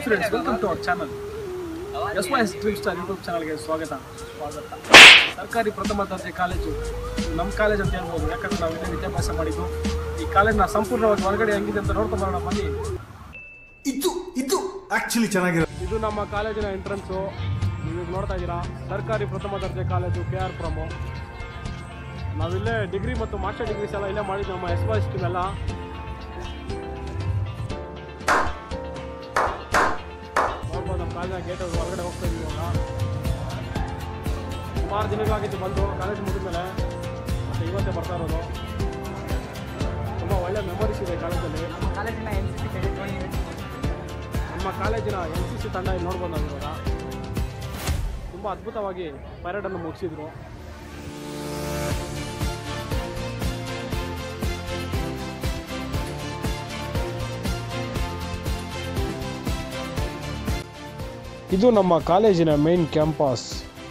Students welcome to our channel S Y S dream star YouTube ಚಾನಲ್ಗೆ ಸ್ವಾಗತ ಸ್ವಾಗತ ಸರ್ಕಾರಿ ಪ್ರಥಮ ದರ್ಜೆ ಕಾಲೇಜು ಇದು ನಮ್ಮ ಕಾಲೇಜ್ ಅಂತ ಹೇಳ್ಬೋದು ಯಾಕಂದ್ರೆ ನಾವು ಇಲ್ಲೇ ವಿದ್ಯಾಭ್ಯಾಸ ಮಾಡಿದ್ದು ಈ ಕಾಲೇಜ್ನ ಸಂಪೂರ್ಣವಾಗಿ ಹೊರಗಡೆ ಹೆಂಗಿದೆ ಅಂತ ನೋಡ್ಕೊಂಡು ಬರೋಣ ಬನ್ನಿ ಇದು ಇದು ಆಕ್ಚುಲಿ ಚೆನ್ನಾಗಿರೋ ಇದು ನಮ್ಮ ಕಾಲೇಜಿನ ಎಂಟ್ರೆನ್ಸು ನೀವು ನೋಡ್ತಾ ಇದ್ದೀರಾ ಸರ್ಕಾರಿ ಪ್ರಥಮ ದರ್ಜೆ ಕಾಲೇಜು ಕೆ ಆರ್ ಪ್ರಮೋ ನಾವಿಲ್ಲೇ ಡಿಗ್ರಿ ಮತ್ತು ಮಾಸ್ಟರ್ ಡಿಗ್ರೀಸ್ ಎಲ್ಲ ಇಲ್ಲೇ ಮಾಡಿದ್ದು ನಮ್ಮ ಎಸ್ ವೈ ಎಸ್ ಟೀಮ್ ಎಲ್ಲ ನೋಡ್ಬೋದು ನಮ್ಮ ಕಾಲೇಜಿನ ಗೇಟ್ ಹೊರಗಡೆ ಹೋಗ್ತಾ ಇದ್ದೀವಿ ಇವಾಗ ಸುಮಾರು ದಿನಗಳಾಗಿತ್ತು ಬಂದು ಕಾಲೇಜ್ ಮುಗಿದ್ಮೇಲೆ ಮತ್ತು ಇವತ್ತೇ ಬರ್ತಾ ಇರೋದು ತುಂಬ ಒಳ್ಳೆ ಮೆಮೊರೀಸ್ ಇದೆ ಕಾಲೇಜಲ್ಲಿ ಕಾಲೇಜಿನ ಎನ್ ಸಿ ಸಿ ಕ್ರೆಡಿಟ್ ನಮ್ಮ ಕಾಲೇಜಿನ ಎನ್ ಸಿ ಸಿ ತಂಡ ಇಲ್ಲಿ ನೋಡ್ಬೋದು ನಾವು ಇವಾಗ ತುಂಬ ಅದ್ಭುತವಾಗಿ ಪರೇಡನ್ನು ಮುಗಿಸಿದ್ರು ಇದು ನಮ್ಮ ಕಾಲೇಜಿನ ಮೇನ್ ಕ್ಯಾಂಪಸ್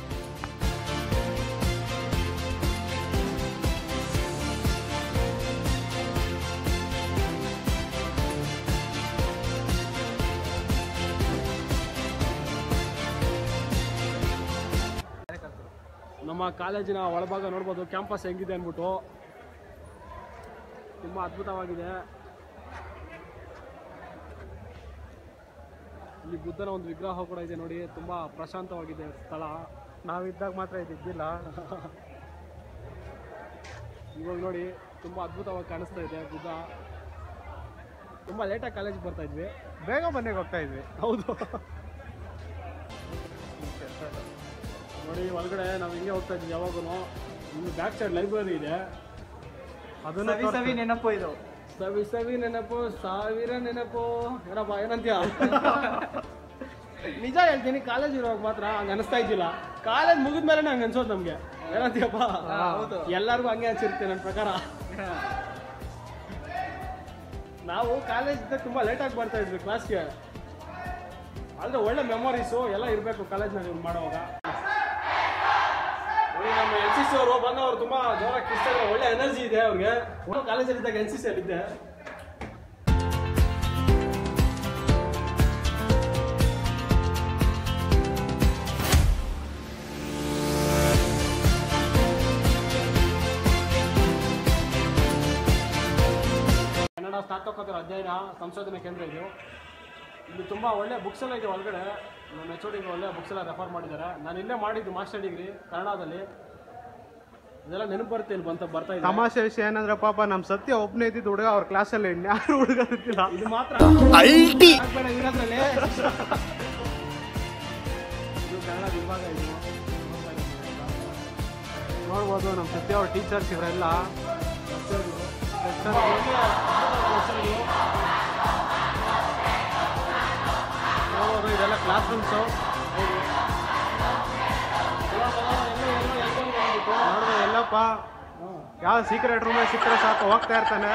ನಮ್ಮ ಕಾಲೇಜಿನ ಒಳಭಾಗ ನೋಡ್ಬೋದು ಕ್ಯಾಂಪಸ್ ಹೆಂಗಿದೆ ಅಂದ್ಬಿಟ್ಟು ತುಂಬ ಅದ್ಭುತವಾಗಿದೆ ಇಲ್ಲಿ ಬುದ್ಧನ ಒಂದು ವಿಗ್ರಹ ಕೂಡ ಇದೆ ನೋಡಿ ತುಂಬ ಪ್ರಶಾಂತವಾಗಿದೆ ಸ್ಥಳ ನಾವಿದ್ದಾಗ ಮಾತ್ರ ಇದಿದ್ದಿಲ್ಲ ಇವಾಗ ನೋಡಿ ತುಂಬ ಅದ್ಭುತವಾಗಿ ಕಾಣಿಸ್ತಾ ಇದೆ ಬುದ್ಧ ತುಂಬ ಲೇಟಾಗಿ ಕಾಲೇಜಿಗೆ ಬರ್ತಾ ಇದ್ವಿ ಬೇಗ ಮನೆಗೆ ಹೋಗ್ತಾ ಇದ್ವಿ ಹೌದು ನೋಡಿ ಒಳಗಡೆ ನಾವು ಹಿಂಗೆ ಹೋಗ್ತಾ ಇದ್ವಿ ಯಾವಾಗೂ ಇನ್ನು ಬ್ಯಾಕ್ ಸೈಡ್ ಲೈಬ್ರರಿ ಇದೆ ಅದನ್ನು ಸವಿ ಸವಿ ನೆನಪು ಇದು ಸವಿ ಸವಿ ನೆನಪು ಸಾವಿರ ನೆನಪು ಏನಪ್ಪ ಏನಂತೀಯ ನಿಜ ಹೇಳ್ತೀನಿ ಕಾಲೇಜ್ ಇರುವಾಗ ಮಾತ್ರ ಹಂಗೆ ಅನಿಸ್ತಾ ಇದ್ದಿಲ್ಲ ಕಾಲೇಜ್ ಮುಗಿದ್ಮೇಲೆ ಹಂಗೆ ಅನ್ಸೋದು ನಮಗೆ ಏನಂತೀಯಪ್ಪ ಹೌದು. ಎಲ್ಲರಿಗೂ ಹಂಗೆ ಅನ್ಸಿರುತ್ತೆ ನನ್ನ ಪ್ರಕಾರ ನಾವು ಕಾಲೇಜ್ ತುಂಬ ಲೇಟಾಗಿ ಬರ್ತಾ ಇದ್ವಿ ಕ್ಲಾಸ್ಗೆ ಆದರೆ ಒಳ್ಳೆ ಮೆಮೊರೀಸು ಎಲ್ಲ ಇರಬೇಕು ಕಾಲೇಜ್ನಲ್ಲಿ ಮಾಡುವಾಗ ನೋಡಿ ನಮ್ಮ ಎನ್ ಸಿ ಸಿ ಅವರು ಬಂದವರು ತುಂಬ ಜೋರಾಗಿ ಕಿಸ್ತಾರೆ ಒಳ್ಳೆ ಎನರ್ಜಿ ಇದೆ ಅವ್ರಿಗೆ ಕಾಲೇಜಲ್ಲಿ ಇದ್ದಾಗ ಎನ್ ಸಿ ಸಿ ಅಲ್ಲಿದ್ದೆ ಕನ್ನಡ ಸ್ನಾತಕೋತ್ತರ ಅಧ್ಯಯನ ಸಂಶೋಧನೆ ಕೇಂದ್ರ ಇದು ಇಲ್ಲಿ ತುಂಬ ಒಳ್ಳೆ ಬುಕ್ಸ್ ಎಲ್ಲ ಇದೆ ಒಳಗಡೆ ನಮ್ಮ ಎಚ್ ಒಡಿಗೆ ಒಳ್ಳೆ ಬುಕ್ಸ್ ಎಲ್ಲ ರೆಫರ್ ಮಾಡಿದ್ದಾರೆ ನಾನು ಇಲ್ಲೇ ಮಾಡಿದ್ದು ಮಾಸ್ಟರ್ ಡಿಗ್ರಿ ಕನ್ನಡದಲ್ಲಿ ಇದೆಲ್ಲ ನೆನಪು ಬರುತ್ತೆ ಇಲ್ಲಿ ಬಂತ ಬರ್ತಾ ಇದೆ ತಮಾಷೆ ವಿಷಯ ಏನಂದ್ರೆ ಪಾಪ ನಮ್ಮ ಸತ್ಯ ಒಬ್ಬನೇ ಇದ್ದಿದ್ದು ಹುಡುಗ ಅವ್ರ ಕ್ಲಾಸಲ್ಲಿ ಇನ್ಯಾರು ಹುಡುಗ ಇರ್ತಿಲ್ಲ ಇದು ಮಾತ್ರ ಅಲ್ಟಿ ಹಾಕ್ಬೇಡ ಇರೋದ್ರಲ್ಲಿ ಇದು ಕನ್ನಡ ವಿಭಾಗ ಇದು ನೋಡ್ತಾ ಇದ್ದೀವಿ ಇವಾಗ. ನೋಡ್ಬೋದು ನಮ್ಮ ಸತ್ಯ ಅವ್ರ ಟೀಚರ್ಸ್ ಇವರೆಲ್ಲ ನೋಡ್ಬೋದು ಇದೆಲ್ಲ ಕ್ಲಾಸ್ ರೂಮ್ಸು ನೋಡ್ಬೋದು ಎಲ್ಲಪ್ಪ ಯಾವ ಸೀಕ್ರೆಟ್ ರೂಮೇ ಸಿಕ್ಕರೆ ಸಾಕು ಹೋಗ್ತಾ ಇರ್ತಾನೆ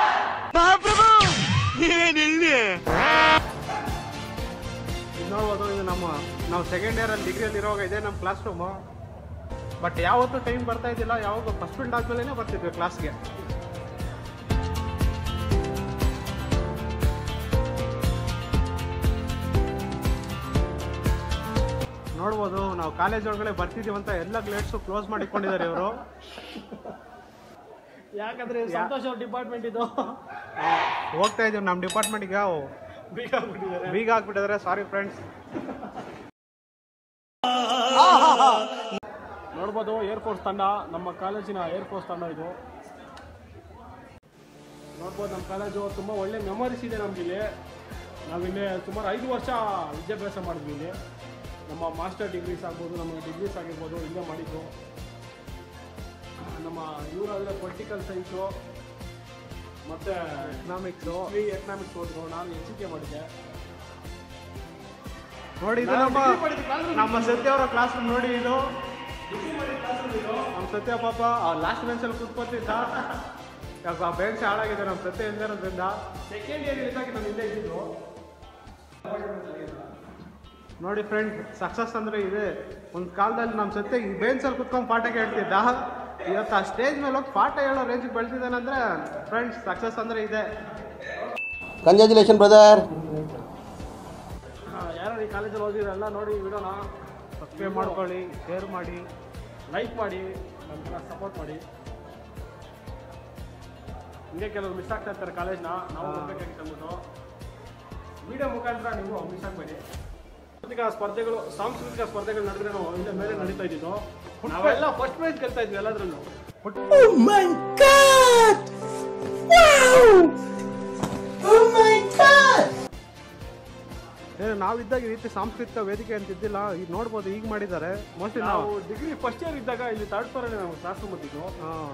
ಇದು ನೋಡ್ಬೋದು ಇದು ನಮ್ಮ ನಾವು ಸೆಕೆಂಡ್ ಇಯರಲ್ಲಿ ಡಿಗ್ರಿಯಲ್ಲಿ ಇರುವಾಗ ಇದೆ ನಮ್ಮ ಕ್ಲಾಸ್ ರೂಮು ಬಟ್ ಯಾವತ್ತೂ ಟೈಮ್ ಬರ್ತಾ ಇದ್ದಿಲ್ಲ ಯಾವಾಗ ಫಸ್ಟ್ ಬಿಲ್ಡ್ ಆದ್ಮೇಲೆ ಬರ್ತಿದ್ವಿ ಕ್ಲಾಸ್ಗೆ ನೋಡ್ಬೋದು ನಾವು ಕಾಲೇಜ್ ಒಳಗಡೆ ಬರ್ತಿದೀವಿ ಅಂತ ಎಲ್ಲ ಗ್ಲೇಟ್ಸು ಕ್ಲೋಸ್ ಮಾಡಿಕೊಂಡಿದ್ದಾರೆ ಇವರು ಯಾಕಂದ್ರೆ ಇದು ಸಂತೋಷ್ ಅವ್ರ ಡಿಪಾರ್ಟ್ಮೆಂಟ್ ಇದು ಹೋಗ್ತಾ ಇದೀವಿ ನಮ್ಮ ಡಿಪಾರ್ಟ್ಮೆಂಟ್ಗೆ ಬೀಗ ಆಗ್ಬಿಟ್ಟಿದ್ದಾರೆ ಬೀಗ ಹಾಕ್ಬಿಟ್ಟಿದ್ದಾರೆ ಸಾರಿ ಫ್ರೆಂಡ್ಸ್ ನೋಡ್ಬೋದು ಏರ್ಫೋರ್ಸ್ ತಂಡ ನಮ್ಮ ಕಾಲೇಜಿನ ಏರ್ಫೋರ್ಸ್ ತಂಡ ಇದು ನೋಡ್ಬೋದು ನಮ್ಮ ಕಾಲೇಜು ತುಂಬ ಒಳ್ಳೆ ಮೆಮೊರೀಸ್ ಇದೆ ನಮ್ಗೆ ಇಲ್ಲಿ ನಾವಿಲ್ಲಿ ಸುಮಾರು ಐದು ವರ್ಷ ವಿದ್ಯಾಭ್ಯಾಸ ಮಾಡಿದ್ವಿ ಇಲ್ಲಿ ನಮ್ಮ ಮಾಸ್ಟರ್ ಡಿಗ್ರೀಸ್ ಆಗ್ಬೋದು ನಮ್ಮ ಡಿಗ್ರೀಸ್ ಆಗಿರ್ಬೋದು ಇಲ್ಲೇ ಮಾಡಿದ್ದು ನಮ್ಮ ಇವರಾದರೆ ಪೊಲಿಟಿಕಲ್ ಸೈನ್ಸು ಮತ್ತು ಎಕನಾಮಿಕ್ಸು ಹಿಸ್ಟ್ರಿ ಎಕನಾಮಿಕ್ಸ್ ಹೋದ್ರು ನಾನು ಎಚ್ ಕೆ ಮಾಡಿದ್ದೆ ನೋಡಿ ಇದು ನಮ್ಮ ನಮ್ಮ ಸತ್ಯ ಅವರ ಕ್ಲಾಸ್ ರೂಮ್ ನೋಡಿ ಇದು ನಮ್ಮ ಸತ್ಯ ಪಾಪ ಲಾಸ್ಟ್ ಬೆಂಚಲ್ಲಿ ಕೂತ್ಕೊತಿದ್ದ ಯಾಕೆ ಆ ಬೆಂಚ್ ಹಾಳಾಗಿದೆ ನಮ್ಮ ಸತ್ಯ ಇಲ್ದಿರೋದ್ರಿಂದ ಸೆಕೆಂಡ್ ಇಯರ್ ಇದ್ದಾಗ ನಾನು ಇಲ್ಲೇ ಇದ್ದಿದ್ದು ನೋಡಿ ಫ್ರೆಂಡ್ ಸಕ್ಸಸ್ ಅಂದ್ರೆ ಇದೆ ಒಂದು ಕಾಲದಲ್ಲಿ ನಮ್ಮ ಸತ್ಯ ಈ ಬೆಂಚಲ್ಲಿ ಕುತ್ಕೊಂಡು ಪಾಠ ಕೇಳ್ತಿದ್ದ ಇವತ್ತು ಆ ಸ್ಟೇಜ್ ಮೇಲೆ ಹೋಗಿ ಪಾಠ ಹೇಳೋ ರೇಂಜಿಗೆ ಬೆಳ್ತಿದ್ದಾನಂದ್ರೆ ಫ್ರೆಂಡ್ಸ್ ಸಕ್ಸಸ್ ಅಂದ್ರೆ ಇದೆ ಕಂಗ್ರ್ಯಾಚುಲೇಷನ್ ಬ್ರದರ್ ಈ ಕಾಲೇಜಲ್ಲಿ ಓದಿದ್ರೆಲ್ಲ ನೋಡಿ ಈ ವಿಡಿಯೋನ ಸಬ್ಸ್ಕ್ರೈಬ್ ಮಾಡ್ಕೊಳ್ಳಿ ಶೇರ್ ಮಾಡಿ ಲೈಕ್ ಮಾಡಿ ನಮ್ಮನ್ನ ಸಪೋರ್ಟ್ ಮಾಡಿ ಹಿಂಗೆ ಕೆಲವರು ಮಿಸ್ ಆಗ್ತಾ ಇರ್ತಾರೆ ಕಾಲೇಜ್ನ ನಾವು ಹೋಗ್ಬೇಕಾಗಿತ್ತು ಅಂದ್ಬಿಟ್ಟು ವಿಡಿಯೋ ಮುಖಾಂತರ ನೀವು ಮಿಸ್ ಆಗಬೇಡಿ ಸಾಂಸ್ಕೃತಿಕ ಸ್ಪರ್ಧೆಗಳು ಸಾಂಸ್ಕೃತಿಕ ಸ್ಪರ್ಧೆಗಳು ನಡೆದ್ರೆ ನಾವು ಇಲ್ಲೇ ಮೇಲೆ ನಡೀತಾ ಇದ್ದಿದ್ದು ನಾವೆಲ್ಲ ಫಸ್ಟ್ ಪ್ರೈಸ್ ಗೆಲ್ತಾ ಇದ್ವಿ ಎಲ್ಲದ್ರಲ್ಲೂ Oh my god! Wow! Oh my god! ಏನು ನಾವಿದ್ದಾಗ ಈ ರೀತಿ ಸಾಂಸ್ಕೃತಿಕ ವೇದಿಕೆ ಅಂತ ಇದ್ದಿಲ್ಲ ಈಗ ನೋಡ್ಬೋದು ಈಗ ಮಾಡಿದ್ದಾರೆ ಮೋಸ್ಟ್ಲಿ ನಾವು ನಾವು ಡಿಗ್ರಿ ಫಸ್ಟ್ ಇಯರ್ ಇದ್ದಾಗ ಇಲ್ಲಿ ಥರ್ಡ್ ಫ್ಲೋರಲ್ಲಿ ನಾವು ಕ್ಲಾಸ್ ರೂಮ್ ಇದ್ದಿದ್ದು ಹಾಂ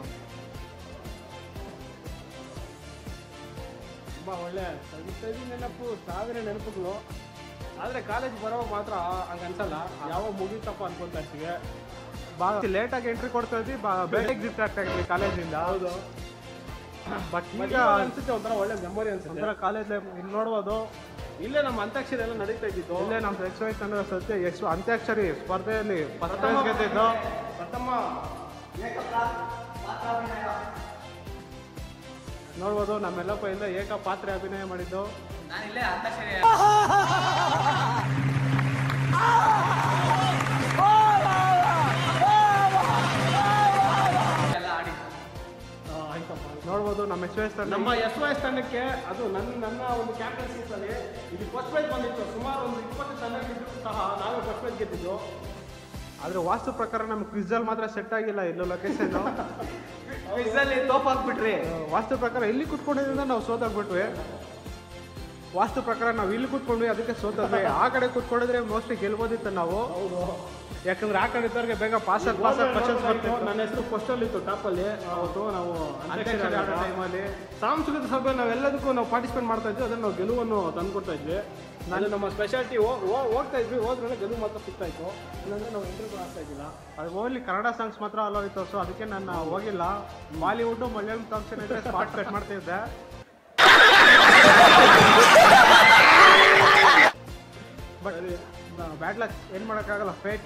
ತುಂಬ ಒಳ್ಳೆ ಸವಿ ಸವಿ ನೆನಪು ಸಾವಿರ ನೆನಪುಗಳು ಆದರೆ ಕಾಲೇಜ್ ಬರೋವಾಗ ಮಾತ್ರ ಹಂಗೆ ಅನ್ಸಲ್ಲ ಯಾವಾಗ ಮುಗೀತಪ್ಪ ಅನ್ಕೊಂತಾ ಇರ್ತೀವಿ ಭಾಳ ಲೇಟಾಗಿ ಎಂಟ್ರಿ ಕೊಡ್ತಾ ಇದ್ವಿ ಬೇಗ ಡಿಸ್ಟ್ರಾಕ್ಟ್ ಆಗಿದ್ವಿ ಕಾಲೇಜಿಂದ ಹೌದು ಬಟ್ ಈಗ ಈಗ ಅನ್ಸುತ್ತೆ ಒಂಥರ ಒಳ್ಳೆ ಮೆಮೊರಿ ಅನ್ಸುತ್ತೆ ಒಂಥರ ಕಾಲೇಜ್ ಲೈಫ್ ಇಲ್ಲಿ ನೋಡ್ಬೋದು ಇಲ್ಲೇ ನಮ್ಮ ಅಂತ್ಯಾಕ್ಷರಿ ಎಲ್ಲ ನಡೀತಾ ಇದ್ದಿತ್ತು ಇಲ್ಲೇ ನಮ್ಮ ಎಕ್ಸ್ ವೈ ತಂಡ ಸದ್ಯ ಎಕ್ಸ್ ಅಂತ್ಯಾಕ್ಷರಿ ಸ್ಪರ್ಧೆಯಲ್ಲಿ ಫಸ್ಟ್ ಪ್ರೈಸ್ ಗೆದ್ದಿದ್ದು ಪ್ರಥಮ ನೋಡ್ಬೋದು ನಮ್ಮೆಲ್ಲಪ್ಪ ಇಲ್ಲ ಏಕ ಪಾತ್ರೆ ಅಭಿನಯ ಮಾಡಿದ್ದು ನಾನಿಲ್ಲೇ ಅಂತಾಕ್ಷರಿ ಎಲ್ಲ ಆಡಿ ಆ, ಆಯ್ತಪ್ಪ ನೋಡ್ಬೋದು ನಮ್ಮ ಎಕ್ಸ್ ವೈ ತಂಡ ನಮ್ಮ ಎಸ್ ವೈ ಎಸ್ ತಂಡಕ್ಕೆ ಅದು ನನ್ನ ನನ್ನ ಒಂದು ಕ್ಯಾಪ್ಟನ್ಸಿಯಲ್ಲಿ ಇದು ಫಸ್ಟ್ ಪ್ರೈಸ್ ಬಂದಿತ್ತು ಸುಮಾರು ಒಂದು ಇಪ್ಪತ್ತು ತಂಡಗಳಿದ್ರು ಸಹ ನಾವೇ ಫಸ್ಟ್ ಪ್ರೈಸ್ ಗೆದ್ದಿದ್ದು ಆದ್ರೆ ವಾಸ್ತು ಪ್ರಕಾರ ನಮ್ಗೆ ಕ್ವಿಝಲ್ಲಿ ಮಾತ್ರ ಸೆಟ್ ಆಗಿಲ್ಲ ಇಲ್ಲೂ ಲೊಕೇಶನ್ ಕ್ವಿಝಲ್ಲಿ ತೋಪ್ ಹಾಕ್ಬಿಟ್ರಿ ವಾಸ್ತು ಪ್ರಕಾರ ಇಲ್ಲಿ ಕುತ್ಕೊಂಡಿದ್ರಿಂದ ನಾವು ಸೋತಾಗ್ಬಿಟ್ವಿ ವಾಸ್ತು ಪ್ರಕಾರ ನಾವು ಇಲ್ಲಿ ಕುತ್ಕೊಂಡ್ವಿ ಅದಕ್ಕೆ ಸೋತದ್ವಿ ಆ ಕಡೆ ಕುತ್ಕೊಂಡಿದ್ರೆ ಮೋಸ್ಟ್ಲಿ ಗೆಲ್ಬೋದಿತ್ತು ನಾವು ಯಾಕಂದ್ರೆ ಆ ಕಡೆ ಇದ್ದವ್ರಿಗೆ ಬೇಗ ಪಾಸ್ ಆಗಿ ಪಾಸ್ ಆಗಿ ಕ್ವಶನ್ಸ್ ಬರ್ತಿತ್ತು ನನ್ನ ಹೆಸರು ಫಸ್ಟಲ್ಲಿ ಇತ್ತು ಟಾಪಲ್ಲಿ ಅವತ್ತು ನಾವು ಅಂತ್ಯಾಕ್ಷರಿ ಆಡೋ ಟೈಮಲ್ಲಿ ಸಾಂಸ್ಕೃತಿಕ ಸಭೆ ನಾವೆಲ್ಲದಕ್ಕೂ ನಾವು ಪಾರ್ಟಿಸಿಪೇಟ್ ಮಾಡ್ತಾ ಇದ್ವಿ ಅದನ್ನು ನಾವು ಗೆಲುವನ್ನು ತಂದ್ಕೊಡ್ತಾ ಇದ್ವಿ ನಾನು ನಮ್ಮ ಸ್ಪೆಷಾಲಿಟಿ ಹೋಗ್ತಾ ಇದ್ವಿ ಹೋದ್ಮೇಲೆ ಗೆಲುವು ಮಾತ್ರ ಸಿಗ್ತಾ ಇತ್ತು ಇಲ್ಲಾಂದ್ರೆ ನಾವು ಎಂಟ್ರಿ ಕೂಡ ಆಗ್ತಾ ಇದ್ದಿಲ್ಲ ಅದು ಓನ್ಲಿ ಕನ್ನಡ ಸಾಂಗ್ಸ್ ಮಾತ್ರ ಅಲೋ ಇತ್ತು ಸೊ ಅದಕ್ಕೆ ನಾನು ಹೋಗಿಲ್ಲ ಬಾಲಿವುಡ್ ಮಲಯಾಳಂ ಸಾಂಗ್ಸ್ ಏನಿದ್ರೆ ಸ್ಪಾಟ್ ಕಟ್ ಮಾಡ್ತಾ ಇದ್ದೆ ಬಟ್ ಬ್ಯಾಡ್ ಲಕ್ ಏನು ಮಾಡೋಕ್ಕಾಗಲ್ಲ ಫೇಟ್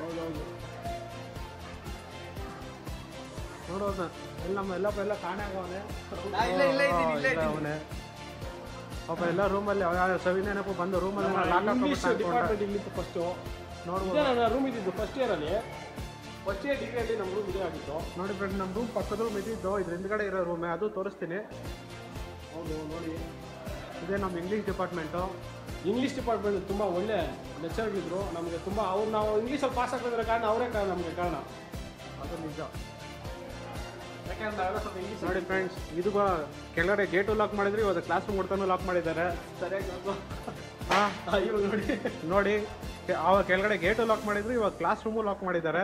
ನೋಡೋದ ಎಲ್ಲ ನಮ್ಮ ಎಲ್ಲಪ್ಪ ಎಲ್ಲ ಕಾಣೆ ಆಗವನೆ ನಾ ಇಲ್ಲೇ ಇಲ್ಲೇ ಇದ್ದೀನಿ ಇಲ್ಲೇ ಇದ್ದೀನಿ ಅವನೇ ಪಾಪ ಎಲ್ಲ ರೂಮಲ್ಲಿ ಸವಿ ನೆನಪು ಬಂದು ರೂಮಲ್ಲಿ ಲಾಕ್ ಇಂಗ್ಲೀಷ್ ಹಾಕೊಂಡ್ಬಿಟ್ಟು ಡಿಪಾರ್ಟ್ಮೆಂಟ್ ಇಲ್ಲಿತ್ತು ಫಸ್ಟು ನೋಡ್ಬೋದು ಇದೇ ನನ್ನ ರೂಮ್ ಇದ್ದಿದ್ದು ಫಸ್ಟ್ ಇಯರಲ್ಲಿ ಫಸ್ಟ್ ಇಯರ್ ಡಿಗ್ರಿಯಲ್ಲಿ ನಮ್ಮ ರೂಮ್ ಇದೇ ಆಗಿತ್ತು ನೋಡಿ ಫ್ರೆಂಡ್ ನಮ್ಮ ರೂಮ್ ಪಕ್ಕದ ರೂಮ್ ಇದ್ದಿದ್ದು ಇದ್ರ ಹಿಂದ್ಗಡೆ ಇರೋ ರೂಮೇ ಅದು ತೋರಿಸ್ತೀನಿ ಹೌದು ನೋಡಿ ಇದೇ ನಮ್ಮ ಇಂಗ್ಲೀಷ್ ಡಿಪಾರ್ಟ್ಮೆಂಟು ಇಂಗ್ಲೀಷ್ ಡಿಪಾರ್ಟ್ಮೆಂಟ್ ತುಂಬ ಒಳ್ಳೆ ಲೆಕ್ಚರ್ಗಳಿದ್ರು ನಮಗೆ ತುಂಬ ಅವ್ರು ನಾವು ಇಂಗ್ಲೀಷಲ್ಲಿ ಪಾಸ್ ಆಗಿದ್ರೆ ಕಾರಣ ಅವರೇ ಕಾರಣ ನಮಗೆ ಕಾರಣ ಅದು ನಿಜ ಯಾಕಂದ್ರೆ ನಾವೆಲ್ಲ ಸ್ವಲ್ಪ ಇಂಗ್ಲೀಷ್ ನೋಡಿ ಫ್ರೆಂಡ್ಸ್ ಇದು ಬ- ಕೆಳಗಡೆ ಗೇಟು ಲಾಕ್ ಮಾಡಿದ್ರೆ ಇವಾಗ ಕ್ಲಾಸ್ ರೂಮ್ ಕೊಡ್ತಾನು ಲಾಕ್ ಮಾಡಿದ್ದಾರೆ ಸರಿಯಾಗಿ ಹಾಂ ಇವಾಗ ನೋಡಿ ನೋಡಿ ಕೆ- ಆವಾಗ ಕೆಳಗಡೆ ಗೇಟು ಲಾಕ್ ಮಾಡಿದ್ರು ಇವಾಗ ಕ್ಲಾಸ್ ರೂಮು ಲಾಕ್ ಮಾಡಿದ್ದಾರೆ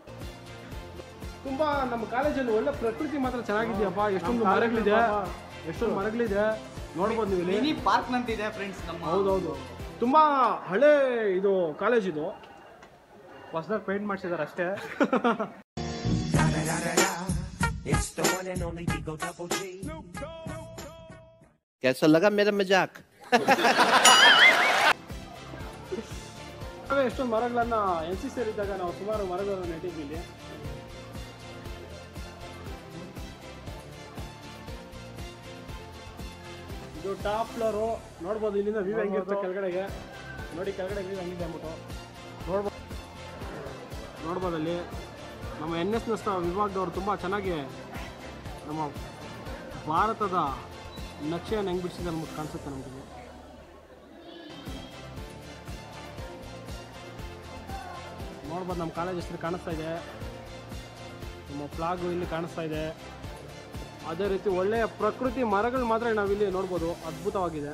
ತುಂಬ ನಮ್ಮ ಕಾಲೇಜಲ್ಲಿ ಒಳ್ಳೆ ಪ್ರಕೃತಿ ಮಾತ್ರ ಚೆನ್ನಾಗಿದೆಯಪ್ಪ ಎಷ್ಟೊಂದು ನಮ್ಮ ಮರಗಳಿದೆ ಕಾಲೇಜಲ್ಲಿ ಎಷ್ಟೊಂದು ಮರಗಳಿದೆ ನೋಡ್ಬೋದು ನೀವು ಇಲ್ಲಿ ಮಿನಿ ಪಾರ್ಕ್ ನಂತಿದೆ ಫ್ರೆಂಡ್ಸ್ ನಮ್ಮ ಹೌದೌದು ತುಂಬ ಹಳೆ ಇದು ಕಾಲೇಜ್ ಇದು ಹೊಸದಾಗಿ ಪೇಂಟ್ ಮಾಡಿಸಿದ್ದಾರೆ ಅಷ್ಟೇ It's the one and only Digo Double G. कैसा लगा मेरा मजाक ನಾವೇ ಎಷ್ಟೊಂದು ಮರಗಳನ್ನ ಎನ್ ಸಿ ಸೇರಿದ್ದಾಗ ನಾವು ಸುಮಾರು ಮರಗಳನ್ನು ನೆಟ್ಟಿದ್ವಿ ಇಲ್ಲಿ ಇದು ಟಾಪ್ ಫ್ಲೋರು ನೋಡ್ಬೋದು ಇಲ್ಲಿಂದ ವ್ಯೂ ಹೆಂಗಿರುತ್ತೆ ಕೆಳಗಡೆಗೆ ನೋಡಿ ಕೆಳಗಡೆ ವ್ಯೂ ಹೆಂಗಿದೆ ಅಂದ್ಬಿಟ್ಟು ನೋಡ್ಬೋದು ನೋಡ್ಬೋದು ಅಲ್ಲಿ ನಮ್ಮ ಎನ್ ಎಸ್ ಎಸ್ ವಿಭಾಗದವರು ತುಂಬ ಚೆನ್ನಾಗಿ ನಮ್ಮ ಭಾರತದ ನಕ್ಷೆಯನ್ನು ಹೆಂಗೆ ಬಿಡಿಸಿದ್ದಾರೆ ಅಂದ್ಬಿಟ್ಟು ಕಾಣಿಸುತ್ತೆ ನಮಗೆ ನೋಡ್ಬೋದು ನಮ್ಮ ಕಾಲೇಜ್ ಹೆಸರು ಕಾಣಿಸ್ತಾ ಇದೆ ನಮ್ಮ ಫ್ಲಾಗು ಇಲ್ಲಿ ಕಾಣಿಸ್ತಾ ಇದೆ ಅದೇ ರೀತಿ ಒಳ್ಳೆಯ ಪ್ರಕೃತಿ ಮರಗಳು ಮಾತ್ರ ನಾವಿಲ್ಲಿ ನೋಡ್ಬೋದು ಅದ್ಭುತವಾಗಿದೆ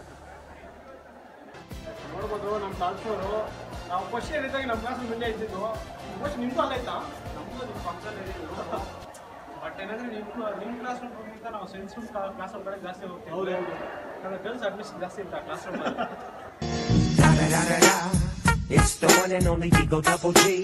ನೋಡ್ಬೋದು ನಮ್ಮ ತಾಲ್ಸೋರು ನಾವು ಫಸ್ಟ್ ಇಯರ್ ಇದ್ದಾಗ ನಮ್ಮ ಕ್ಲಾಸ್ ಮುಂದೆ ಇದ್ದಿದ್ದು ಫಸ್ಟ್ ನಿಮ್ದು ಅಲ್ಲ ಇತ್ತಾ ನಮಗೂ ನಿಮ್ಮ ಫಂಕ್ಷನ್ ಬಟ್ ಏನಂದ್ರೆ ನಿಮ್ಮ ನಿಮ್ಮ ಕ್ಲಾಸ್ ರೂಮ್ಗಿಂತ ನಾವು ಸೈನ್ಸ್ ರೂಮ್ ಕ್ಲಾಸ್ ರೂಮ್ ಕಡೆ ಜಾಸ್ತಿ ಹೋಗ್ತೀವಿ ಹೌದು ಹೌದು ಯಾಕಂದ್ರೆ ಗರ್ಲ್ಸ್ ಅಡ್ಮಿಷನ್ ಜಾಸ್ತಿ ಇರ್ತಾರೆ class room Da da da da da. It's the one and only Digo Double G.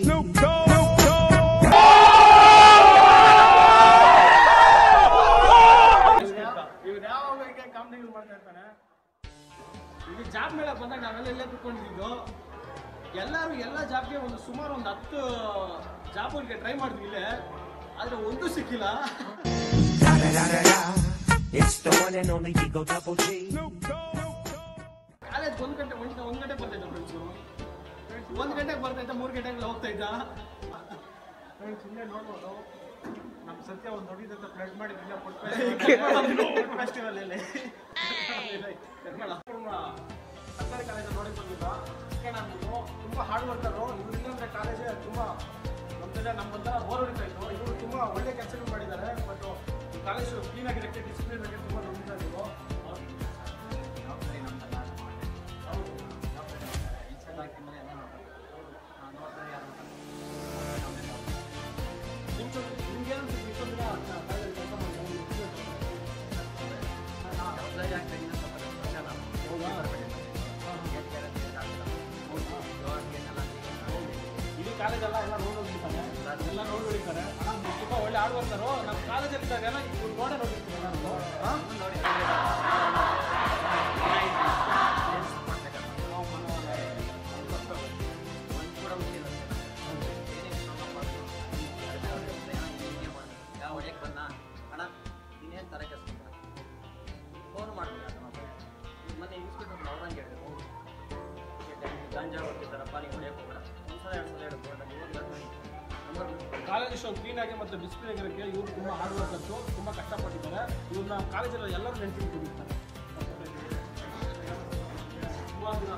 ಇವ್ರು ಯಾವಾಗ ಕಾಮಿಡಿಗಳು ಮಾಡ್ತಾ ಇರ್ತಾನೆ ಇಲ್ಲಿ ಜಾಬ್ ಮೇಳ ಬಂದಾಗ ನಾವೆಲ್ಲ ಇಲ್ಲೇ ಕುತ್ಕೊಂಡಿದ್ದು ಎಲ್ಲರೂ ಎಲ್ಲ ಜಾಬ್ಗೆ ಒಂದು ಸುಮಾರು ಒಂದು ಹತ್ತು ಜಾಬ್ಗಳಿಗೆ ಟ್ರೈ ಮಾಡಿದ್ವಿ ಇಲ್ಲೇ ಆದರೆ ಒಂದು ಸಿಕ್ಕಿಲ್ಲ Da da da da da. It's the one and only Digo Double G. College ಒಂದು ಗಂಟೆ ಒಂದು ಒಂದು ಗಂಟೆ ಬರ್ತಿದ್ದೆ ಫ್ರೆಂಡ್ಸು ಒಂದ್ ಗಂಟೆಗೆ ಬರ್ತಾ ಇದ್ದ ಮೂರ್ ಗಂಟೆಗೆ ಹೋಗ್ತಾ ಇದ್ದ ಫ್ರೆಂಡ್ಸ್ ಇಲ್ಲೇ ನೋಡ್ಬೋದು ನಮ್ಮ ಸತ್ಯ ಒಂದು ದೊಡ್ಡದಂತ ಫ್ಲಡ್ ಮಾಡಿದ್ದಿಲ್ಲ ಫುಡ್ ಫೆಸ್ಟಿವಲ್ ಅಲ್ಲಿ ಸರ್ಕಾರಿ ಕಾಲೇಜಲ್ಲಿ ನೋಡಿ ಬಂದಿಲ್ಲ ಅದಕ್ಕೆ ನಾನು ತುಂಬ ಹಾರ್ಡ್ ವರ್ಕರು ಇವ್ರು ಇಲ್ಲಂದ್ರೆ ಕಾಲೇಜೇ ತುಂಬ ನಮ್ಮ ಜೊತೆ ನಮ್ಮ ಒಂಥರ ಬೋರ್ ಹೊಡಿತಾ ಇತ್ತು ಇವರು ತುಂಬ ಒಳ್ಳೆ ಕೆಲಸಗಳು ಮಾಡಿದ್ದಾರೆ ಬಟ್ ಕಾಲೇಜು ಕ್ಲೀನ್ ಆಗಿರೋಕ್ಕೆ ಡಿಸಿಪ್ಲಿನ್ ಬಗ್ಗೆ ತುಂಬ ನೋಡಿತಾ ಇದ್ರು ಜವಾಬ್ದಾರಿ ನಮ್ದಲ್ಲ ಅದು ಮಾಡಿ. ಹೌದು ಜವಾಬ್ದಾರಿ ನಮ್ದು. ಈ ಸಲ ಹಾಕಿದ್ಮೇಲೆ ಎಲ್ಲ ನೋಡ್ಬೇಕು. ಆ, ಜವಾಬ್ದಾರಿ ಯಾರು ನಮ್ದು. ನಿಮ್ಮ ಜೊತೆ ನಿಮ್ಗೇನು ಇಷ್ಟೊಂದು ದಿನ ಕಾಲೇಜಲ್ಲಿ ಕೆಲಸ ಮಾಡಿದ್ರು ಜವಾಬ್ದಾರಿ ಆಗ್ತಾ ಇನ್ನ ಸ್ವಲ್ಪ ವರ್ಷ ನಾವು. ಹೌದಾ? ಏನ್ ಕೇಳೋದು ಗೊತ್ತಾಗಲ್ಲ. ಇವಾಗ ಏನೆಲ್ಲ ಇಡೀ ಕಾಲೇಜೆಲ್ಲ ಎಲ್ಲ ನೋಡಿ ಹೊಡಿತಾರೆ ಎಲ್ಲ ನೋಡಿ ಹೊಡಿತಾರೆ ತುಂಬ ಒಳ್ಳೆ ಆಡ್ ಬರ್ತಾರೋ ನಮ್ಮ ಕಾಲೇಜಲ್ಲಿ ಇದ್ದಾಗೆಲ್ಲ ಇವ್ರು ನೋಡೇ ನೋಡಿರ್ತೀವಿ ಎಲ್ಲರೂ ಹಾಂ ನೋಡಿ ಒಂದು ಕೂಡ ಗೊತ್ತಿಲ್ಲ ಏನೇ ಯಾವ ಹೊಡೆಯಕ್ಕೆ ಬಂದ ಅಣ್ಣ ನೀನೇನು ತರ ಕೆಲಸ ಫೋನ್ ಮಾಡ್ಬಿಡ ಮೊನ್ನೆ ಇನ್ಸ್ಪೆಕ್ಟರ್ ಅವ್ರಂಗೆ ಹೇಳಿದ್ರು ಗಾಂಜಾ ಹೊಡ್ತಿದ್ದಾರಪ್ಪ ನೀವು ಹೊಡೆಯಕ್ಕೆ ಹೋಗ್ಬೇಡ ಒಂದ್ಸಲ ಎರಡು ಸಲ ಹೇಳಿದ್ರು ನಂಬರ್ ಕಾಲೇಜ್ ಇಷ್ಟೊಂದು ಕ್ಲೀನಾಗಿ ಮತ್ತು ಡಿಸಿಪ್ಲಿನ್ ಆಗಿರೋಕ್ಕೆ ಇವರು ತುಂಬ ಹಾರ್ಡ್ ವರ್ಕರ್ಸು ತುಂಬ ಕಷ್ಟಪಟ್ಟಿದ್ದಾರೆ ಇವ್ರನ್ನ ಕಾಲೇಜಲ್ಲಿ ಎಲ್ಲರೂ ನೆನಪಿಟ್ಕೊಂಡಿರ್ತಾರೆ ತುಂಬ ದಿನ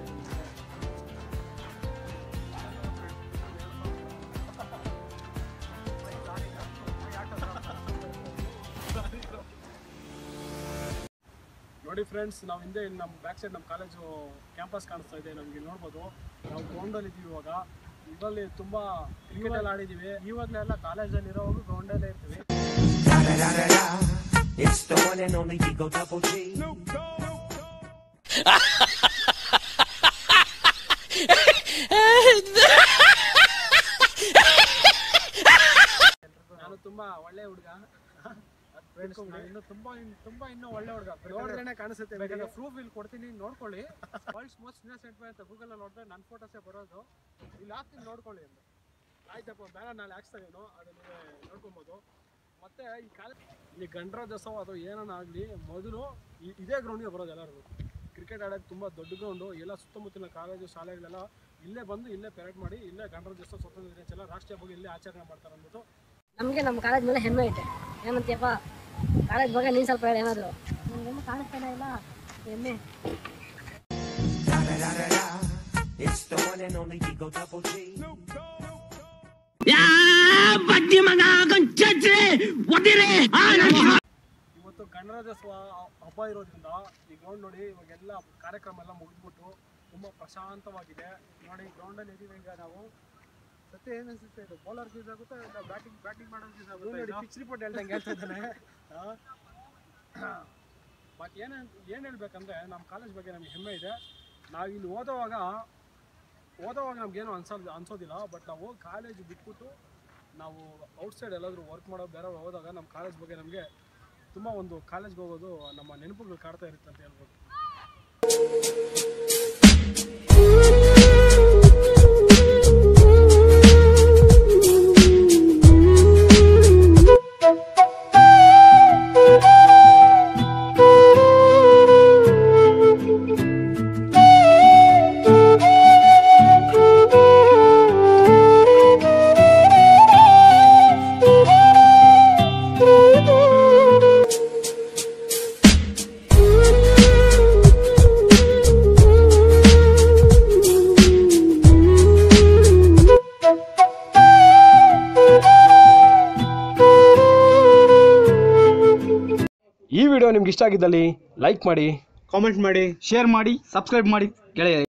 ನೋಡಿ ಫ್ರೆಂಡ್ಸ್ ನಾವು ಹಿಂದೆ ಇಲ್ಲಿ ನಮ್ಮ ಬ್ಯಾಕ್ ಸೈಡ್ ನಮ್ಮ ಕಾಲೇಜು ಕ್ಯಾಂಪಸ್ ಕಾಣಿಸ್ತಾ ಇದೆ ನಮಗೆ ನೋಡ್ಬೋದು ನಾವು ಗ್ರೌಂಡಲ್ಲಿ ಇದ್ದೀವಿ ಇವಾಗ ಇದರಲ್ಲಿ ತುಂಬ ಕ್ರಿಕೆಟ್ ಎಲ್ಲ ಆಡಿದ್ದೀವಿ ಇವಾಗಲೆಲ್ಲ ಕಾಲೇಜಲ್ಲಿ ಇರೋವಾಗ ಗ್ರೌಂಡಲ್ಲೇ ಇರ್ತೀವಿ Da da da da da. It's the one and only Eagle Double G. ನಾನು ತುಂಬ ಒಳ್ಳೆ ಹುಡುಗ ಫ್ರೆಂಡ್ಸ್ ಇನ್ನು ತುಂಬಾ ಇನ್- ತುಂಬಾ ಇನ್ನೂ ಒಳ್ಳೆ ಹುಡುಗ ನೋಡಿದ್ರೇನೆ ಕಾಣಿಸುತ್ತೆ ಬೇಕಾದ್ರೆ ಪ್ರೂಫ್ ಇಲ್ಲಿ ಕೊಡ್ತೀನಿ ನೋಡ್ಕೊಳ್ಳಿ ವರ್ಲ್ಡ್ಸ್ ಮೋಸ್ಟ್ ಇನ್ನಸೆಂಟ್ ಬಾಯ್ ಅಂತ ಗೂಗಲ್ ಅಲ್ಲಿ ನೋಡಿದ್ರೆ ನನ್ನ ಫೋಟೋಸೇ ಬರೋದು ಇಲ್ಲಿ ಹಾಕ್ತೀನಿ ನೋಡ್ಕೊಳ್ಳಿ ಅಂತ ಆಯ್ತಪ್ಪ ಬೇಡ ನಾಳೆ ಹಾಕ್ಸ್ತಾವೇನೋ ಅದನ್ನ ನೋಡ್ಕೊಬೋದು ಮತ್ತೆ ಈ ಕಾಲ ಈ ಗಣರಾಜ್ಯೋತ್ಸವ ಅದು ಏನಾನ ಆಗಲಿ ಮೊದಲು ಈ- ಇದೇ ಗ್ರೌಂಡ್ಗೆ ಬರೋದು ಎಲ್ಲರಿಗೂ ಕ್ರಿಕೆಟ್ ಆಡೋಕ್ಕೆ ತುಂಬ ದೊಡ್ಡ ಗ್ರೌಂಡು ಎಲ್ಲ ಸುತ್ತಮುತ್ತಲಿನ ಕಾಲೇಜು ಶಾಲೆಗಳೆಲ್ಲ ಇಲ್ಲೇ ಬಂದು ಇಲ್ಲೇ ಪೆರೇಡ್ ಮಾಡಿ ಇಲ್ಲೇ ಗಣರಾಜ್ಯೋತ್ಸವ ಸ್ವತಂತ್ರ ದಿನಾಚರಣೆ ರಾಷ್ಟ್ರೀಯ ಹಬ್ಬ ಇಲ್ಲೇ ಆಚರಣೆ ಮಾಡ್ತಾರೆ ಅಂದ್ಬಿಟ್ಟು ನಮಗೆ ನಮ್ಮ ಕಾಲೇಜ್ ಮೇಲೆ ಹೆಮ್ಮೆ ಐತೆ ಏನಂತೀಯಪ್ಪ ಕಾಲೇಜ್ ಬಗ್ಗೆ ನೀನು ಸ್ವಲ್ಪ ಹೇಳಿ ಏನಾದರೂ ನನಗೇನು ಕಾಣಿಸ್ತಾನೆ ಇಲ್ಲ ಹೆಮ್ಮೆ Da da da da da. It's the one and only Eagle Double G. ಇವತ್ತು ಗಣರಾಜ್ಯೋತ್ಸವ ಹಬ್ಬ ಇರೋದ್ರಿಂದ ಈ ಗ್ರೌಂಡ್ ನೋಡಿ ಇವಾಗೆಲ್ಲ ಕಾರ್ಯಕ್ರಮ ಎಲ್ಲ ಮುಗಿದ್ಬಿಟ್ಟು ತುಂಬ ಪ್ರಶಾಂತವಾಗಿದೆ ನೋಡಿ ಗ್ರೌಂಡಲ್ಲಿ ಇದೀವಿ ಈಗ ನಾವು ಸತ್ಯ ಏನು ಅನ್ಸುತ್ತೆ ಇದು ಬೌಲರ್ ಯೂಸ್ ಆಗುತ್ತಾ ಇಲ್ಲ ಬ್ಯಾಟಿಂಗ್ ಬ್ಯಾಟಿಂಗ್ ಮಾಡೋದು ಯೂಸ್ ಇವ್ನು ಆಗುತ್ತೆ ನೋಡಿ ಇದು? ಪಿಚ್ ರಿಪೋರ್ಟ್ ಹೇಳ್ದಂಗೆ ಹೇಳ್ತಾ ಇದ್ದಾನೆ ಬಟ್ ಏನು ಏನು ಹೇಳ್ಬೇಕಂದ್ರೆ ನಮ್ಮ ಕಾಲೇಜ್ ಬಗ್ಗೆ ನಮಗೆ ಹೆಮ್ಮೆ ಇದೆ ನಾವು ಇಲ್ಲಿ ಓದೋವಾಗ ಓದೋವಾಗ ನಮ್ಗೇನು ಅನ್ಸೋದು ಅನ್ಸೋದಿಲ್ಲ ಬಟ್ ನಾವು ಕಾಲೇಜ್ ಬಿಟ್ಬಿಟ್ಟು ನಾವು ಔಟ್ಸೈಡ್ ಎಲ್ಲಾದರೂ ವರ್ಕ್ ಮಾಡೋ ಬೇರೆ ಹೋದಾಗ ನಮ್ಮ ಕಾಲೇಜ್ ಬಗ್ಗೆ ನಮಗೆ ತುಂಬ ಒಂದು ಕಾಲೇಜ್ಗೆ ಹೋಗೋದು ನಮ್ಮ ನೆನಪುಗಳು ಕಾಡ್ತಾ ಇರುತ್ತೆ ಅಂತ ಹೇಳ್ಬೋದು ಈ ವಿಡಿಯೋ ನಿಮ್ಗೆ ಇಷ್ಟ ಆಗಿದ್ದಲ್ಲಿ ಲೈಕ್ ಮಾಡಿ ಕಾಮೆಂಟ್ ಮಾಡಿ ಶೇರ್ ಮಾಡಿ ಸಬ್ಸ್ಕ್ರೈಬ್ ಮಾಡಿ ಗೆಳೆಯ